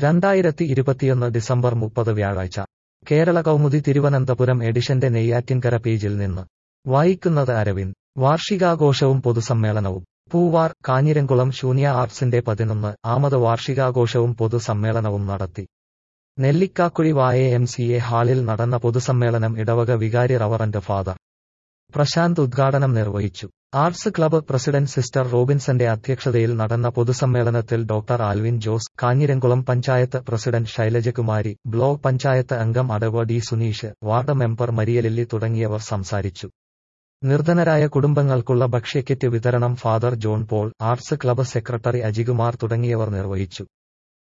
രണ്ടായിരത്തി ഇരുപത്തിയൊന്ന് ഡിസംബർ മുപ്പത് വ്യാഴാഴ്ച കേരള കൗമുദി തിരുവനന്തപുരം എഡിഷന്റെ നെയ്യാറ്റിൻകര പേജിൽ നിന്ന് വായിക്കുന്നത് അരവിന്ദ് വാർഷികാഘോഷവും പൊതുസമ്മേളനവും പൂവാർ കാഞ്ഞിരംകുളം ശൂന്യ ആർട്സിന്റെ പതിനൊന്ന് ആമത് വാർഷികാഘോഷവും പൊതുസമ്മേളനവും നടത്തി നെല്ലിക്കാക്കുഴി വായ എം സി എ ഹാളിൽ നടന്ന പൊതുസമ്മേളനം ഇടവക വികാരി റവറന്റ് ഫാദർ പ്രശാന്ത് ഉദ്ഘാടനം നിർവഹിച്ചു ആർട്സ് ക്ലബ്ബ് പ്രസിഡന്റ് സിസ്റ്റർ റോബിൻസന്റെ അധ്യക്ഷതയിൽ നടന്ന പൊതുസമ്മേളനത്തിൽ doctor Alvin Jose Kanjiramkulam panchayat president Shailajakumari block panchayat അംഗം അടവ് D Suneesh ward member Marialilly തുടങ്ങിയവർ സംസാരിച്ചു നിർധനരായ കുടുംബങ്ങൾക്കുള്ള ഭക്ഷ്യക്കിറ്റ് വിതരണം father John Paul arts club secretary Ajikumar തുടങ്ങിയവർ നിർവഹിച്ചു